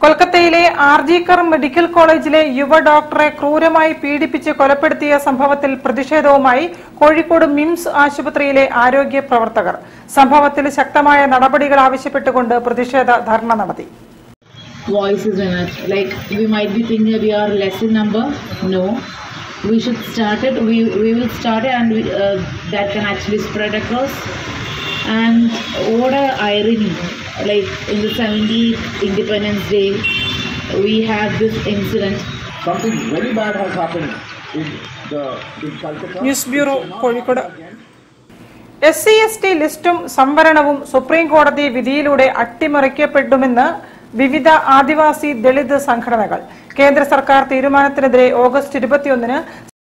കൊൽക്കത്തയിലെ ആർജിക്കർ മെഡിക്കൽ കോളേജിലെ യുവ ഡോക്ടറെ ക്രൂരമായി പീഡിപ്പിച്ച് കൊലപ്പെടുത്തിയ സംഭവത്തിൽ പ്രതിഷേധവുമായി കോഴിക്കോട് മിംസ് ആശുപത്രിയിലെ ആരോഗ്യ പ്രവർത്തകർ സംഭവത്തിൽ ശക്തമായ നടപടികൾ ആവശ്യപ്പെട്ടുകൊണ്ട് പ്രതിഷേധ ധർണ നടത്തി voices in it. Like we might be thinking that we are less in number. No, we should start it. We we will start it, and we, uh, that can actually spread across. And what a irony! Like in the 70th Independence Day, we have this incident. something very bad has happened in the in Calcutta. News bureau Kozhikode S C S T ലിസ്റ്റും സംവരണവും supreme കോടതി വിധിയിലൂടെ അട്ടിമറിക്കപ്പെടുമെന്ന് വിവിധ ആദിവാസി ദളിത് സംഘടനകൾ കേന്ദ്ര സർക്കാർ തീരുമാനത്തിനെതിരെ August ഇരുപത്തിയൊന്നിന്